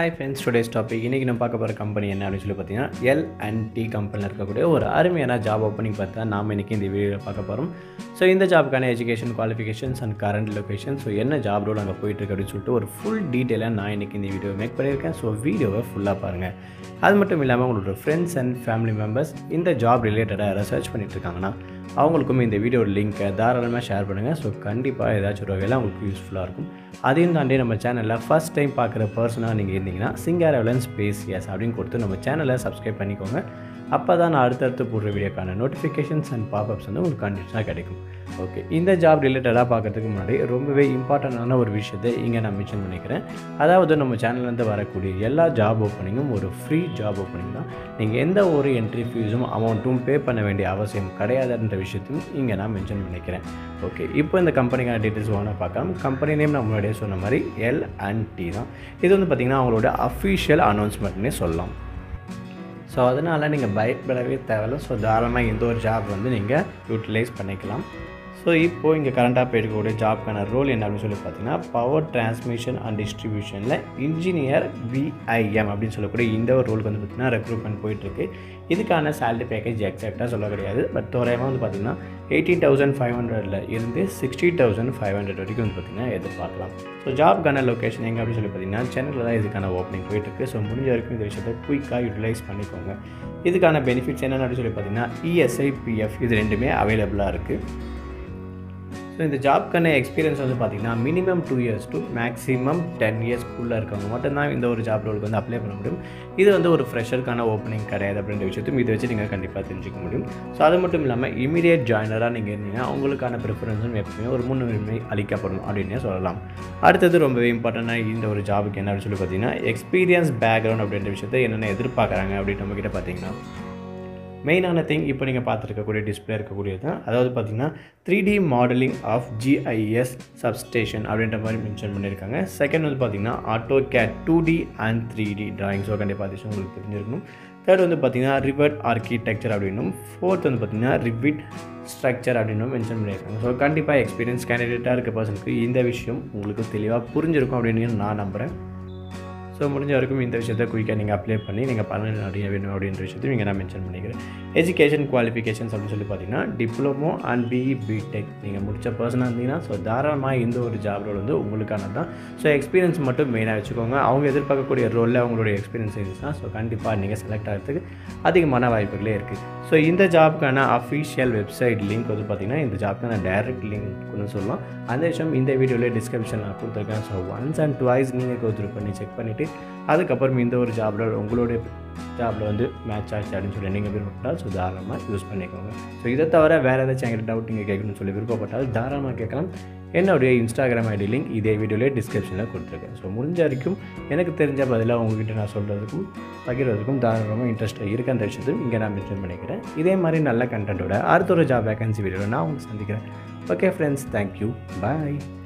hi friends today's topic இன்றைக்கி நம்ம பார்க்க போகிற கம்பெனி என்ன அப்படின்னு சொல்லி பார்த்தீங்கன்னா எல் அண்ட் டி கம்பெனியில் இருக்கக்கூடிய ஒரு அருமையான ஜாப் ஓப்பனிங் பார்த்தா நாம் இன்றைக்கி இந்த வீடியோவில் பார்க்க போகிறோம் ஸோ இந்த ஜாப்புக்கான education qualifications and current location so என்ன ஜாப் ரோல் அங்கே போயிட்டுருக்கு அப்படின்னு சொல்லிட்டு ஒரு ஃபுல் டீட்டெயிலாக நான் இன்றைக்கி இந்த வீடியோ மேக் பண்ணியிருக்கேன் ஸோ வீடியோவை ஃபுல்லாக பாருங்கள் அது மட்டும் இல்லாமல் உங்களோட ஃப்ரெண்ட்ஸ் அண்ட் ஃபேமிலி மெம்பர்ஸ் இந்த ஜாப் ரிலேட்டடாக யாராவது சர்ச் பண்ணிட்டு இருக்காங்கன்னா அவங்களுக்கும் இந்த வீடியோ லிங்க்கை தாராளமாக ஷேர் பண்ணுங்கள் ஸோ கண்டிப்பாக ஏதாச்சும் ஒரு வகையில் உங்களுக்கு யூஸ்ஃபுல்லாக இருக்கும் அதையும் தாண்டி நம்ம சேனலில் ஃபஸ்ட் டைம் பார்க்குற பர்சனாக நீங்கள் இருந்தீங்கன்னா சிங்கார் எவலன் ஸ்பேஸ் எஸ் அப்படின்னு கொடுத்து நம்ம சேனலை சப்ஸ்கிரைப் பண்ணிக்கோங்க அப்போ தான் நான் அடுத்தடுத்து போடுற வீடியோக்கான நோட்டிஃபிகேஷன்ஸ் அண்ட் பாப்அப்ஸ் வந்து உங்களுக்கு கண்டிப்பாக கிடைக்கும் ஓகே இந்த ஜாப் ரிலேட்டடாக பார்க்கறதுக்கு முன்னாடி ரொம்பவே இம்பார்ட்டண்டான ஒரு விஷயத்தை இங்கே நான் மென்ஷன் பண்ணிக்கிறேன் அதாவது நம்ம சேனல்லேருந்து வரக்கூடிய எல்லா ஜாப் ஓப்பனிங்கும் ஒரு ஃப்ரீ ஜாப் ஓப்பனிங் தான் நீங்கள் எந்த ஒரு என்ட்ரி ஃபீஸும் அமௌண்ட்டும் பே பண்ண வேண்டிய அவசியம் கிடையாதுன்ற விஷயத்தையும் இங்கே நான் மென்ஷன் பண்ணிக்கிறேன் ஓகே இப்போ இந்த கம்பெனிக்கான டீட்டெயில்ஸ் வேணால் பார்க்கலாம் கம்பெனி நேம் நான் முன்னாடியே சொன்ன மாதிரி எல் அண்ட் டி தான் இது வந்து பார்த்திங்கன்னா அவங்களோட அஃபிஷியல் அனௌன்ஸ்மெண்ட்னே சொல்லலாம் ஸோ அதனால் நீங்கள் பயப்படவே தேவையில்ல ஸோ தாராளமாக இந்த ஒரு ஜாப் வந்து நீங்கள் யூட்டிலைஸ் பண்ணிக்கலாம் ஸோ இப்போது இங்கே கரண்ட்டாக போயிருக்கக்கூடிய ஜாப்க்கான ரோல் என்ன அப்படின்னு சொல்லி பார்த்தீங்கன்னா பவர் டிரான்ஸ்மிஷன் அண்ட் டிஸ்ட்ரிபியூஷனில் இன்ஜினியர் விஐஎம் அப்படின்னு சொல்லக்கூடிய இந்த ஒரு ரோலுக்கு வந்து பார்த்திங்கன்னா ரெக்ரூட்மெண்ட் போயிட்டுருக்கு இதுக்கான சேலரி பேக்கேஜ் எக்ஸாக்டாக சொல்ல கிடையாது பட் தோராயமாக வந்து பார்த்திங்கன்னா எயிட்டீன் தௌசண்ட் ஃபைவ் ஹண்ட்ரடில் இருந்து சிக்ஸ்டி தௌசண்ட் ஃபைவ் ஹண்ட்ரட் வரைக்கும் வந்து பார்த்திங்கன்னா எதிர்பார்க்கலாம் ஸோ ஜாப்க்கான லொக்கேஷன் எங்கே அப்படின்னு சொல்லி பார்த்தீங்கன்னா சென்னையில் தான் இதுக்கான ஓப்பனிங் போயிட்டுருக்கு ஸோ முடிஞ்ச வரைக்கும் இந்த விஷயத்தை குயிக்காக யூட்டிலைஸ் பண்ணிக்கோங்க இதுக்கான பெனிஃபிட்ஸ் என்னென்னு அப்படின்னு சொல்லி பார்த்தீங்கன்னா இஎஸ்ஐ பிஎஃப் இது ரெண்டுமே அவைலபிளாக இருக்குது ஸோ இந்த ஜாப்க்கான எக்ஸ்பீரியன்ஸ் வந்து பார்த்திங்கன்னா minimum two years to maximum ten இயர்ஸ்க்குள்ளே இருக்கவங்க மட்டும்தான் இந்த ஒரு ஜாப் ரோலுக்கு வந்து அப்ளை பண்ண முடியும் இது வந்து ஒரு ஃப்ரெஷருக்கான ஓப்பனிங் கிடையாது அப்படின்ற விஷயத்தையும் இதை வச்சு நீங்கள் கண்டிப்பாக தெரிஞ்சுக்க முடியும் ஸோ அது மட்டும் இல்லாமல் இமீடியட் ஜாயினராக நீங்கள் இருந்தீங்கன்னா உங்களுக்கான ப்ரிஃபரன்ஸும் எப்பவுமே ஒரு முன்னுரிமை அளிக்கப்படும் அப்படின்னே சொல்லலாம் அடுத்தது ரொம்பவே இம்பார்ட்டண்டாக இந்த ஒரு ஜாபுக்கு என்ன அப்படின்னு சொல்லி பார்த்தீங்கன்னா எக்ஸ்பீரியன்ஸ் பேக்ரவுண்ட் அப்படின்ற விஷயத்தை என்னென்ன எதிர்பார்க்குறாங்க அப்படின்னு நம்மக்கிட்ட பார்த்தீங்கன்னா மெயினான திங் இப்போ நீங்கள் பார்த்துருக்கக்கூடிய டிஸ்பிளே இருக்கக்கூடியது தான் அதாவது பார்த்தீங்கன்னா three D modelling of GIS substation அப்படின்ற மாதிரி மென்ஷன் பண்ணியிருக்காங்க செகண்ட் வந்து பார்த்தீங்கன்னா AutoCAD two D and three D drawing so கண்டிப்பாக பார்த்து உங்களுக்கு தெரிஞ்சிருக்கணும் தேர்ட் வந்து பார்த்தீங்கன்னா ரிவர்ட் ஆர்கிடெக்சர் அப்படின்னும் ஃபோர்த் வந்து பார்த்தீங்கன்னா ரிவிட் ஸ்ட்ரக்சர் அப்படின்னும் மென்ஷன் பண்ணியிருக்காங்க ஸோ கண்டிப்பாக எக்ஸ்பீரியன்ஸ் கேண்டிடேட்டாக இருக்க பர்சனுக்கு இந்த விஷயம் உங்களுக்கு தெளிவாக புரிஞ்சிருக்கும் அப்படின்னு நான் நம்புகிறேன் ஸோ முடிஞ்ச வரைக்கும் இந்த விஷயத்தை குயிக்காக நீங்கள் அப்ளை பண்ணி நீங்கள் பலன் அடைய வேணும் அப்படின்ற விஷயத்தையும் இங்கே நான் மென்ஷன் பண்ணிக்கிறேன் எஜுகேஷன் குவாலிஃபிகேஷன்ஸ் அப்படின்னு சொல்லி பார்த்தீங்கன்னா டிப்ளமோ அண்ட் பிஇ பிடெக் நீங்கள் முடித்த பர்சனாக இருந்தீங்கன்னா ஸோ தாராளமாக இந்த ஒரு ஜாப் ரோல் வந்து உங்களுக்கானது தான் ஸோ எக்ஸ்பீரியன்ஸ் மட்டும் மெயினாக வச்சுக்கோங்க அவங்க எதிர்பார்க்கக்கூடிய ரோலில் அவங்களுடைய எக்ஸ்பீரியன்ஸ் இருந்துச்சுன்னா ஸோ கண்டிப்பாக நீங்கள் செலக்ட் ஆகிறதுக்கு அதிகமான வாய்ப்புகளே இருக்குது ஸோ இந்த ஜாப்க்கான அஃபிஷியல் வெப்சைட் லிங்க் வந்து பார்த்திங்கன்னா இந்த ஜாப்க்கான டைரக்ட் லிங்க்னு சொல்லலாம் அந்த விஷயம் இந்த வீடியோவில் டிஸ்கிரிப்ஷன் நான் கொடுத்துருக்கேன் ஸோ ஒன்ஸ் அண்ட் டுவைஸ் நீங்கள் கோத்ரூ பண்ணி செக் பண்ணிவிட்டு அதுக்கப்புறம் இந்த ஒரு ஜாபில் உங்களுடைய ஜாபில் வந்து மேட்ச் ஆச்சு அப்படின்னு சொல்லி நீங்கள் விருப்பப்பட்டால் ஸோ தாராளமாக யூஸ் பண்ணிக்கோங்க ஸோ இதை தவிர வேறு ஏதாச்சும் எங்கிட்ட டவுட் நீங்கள் கேட்கணும்னு சொல்லி விருப்பப்பட்டால் தாராளமாக கேட்கலாம் என்னுடைய இன்ஸ்டாகிராம் ஐடி லிங்க் இதே வீடியோவிலே டிஸ்கிரிப்ஷனில் கொடுத்துருக்கேன் ஸோ முடிஞ்ச வரைக்கும் எனக்கு தெரிஞ்ச பதிலாக உங்ககிட்ட நான் சொல்கிறதுக்கும் பகிர்றதுக்கும் தாராளமாக இன்ட்ரெஸ்ட்டாக இருக்க அந்த விஷயத்தையும் இங்கே நான் மென்ஷன் பண்ணிக்கிறேன் இதே மாதிரி நல்ல கண்டென்ட்டோட அடுத்த ஒரு ஜாப் வேகன்சி வீடியோவில் நான் உங்களுக்கு சந்திக்கிறேன் ஓகே ஃப்ரெண்ட்ஸ் தேங்க்யூ பாய்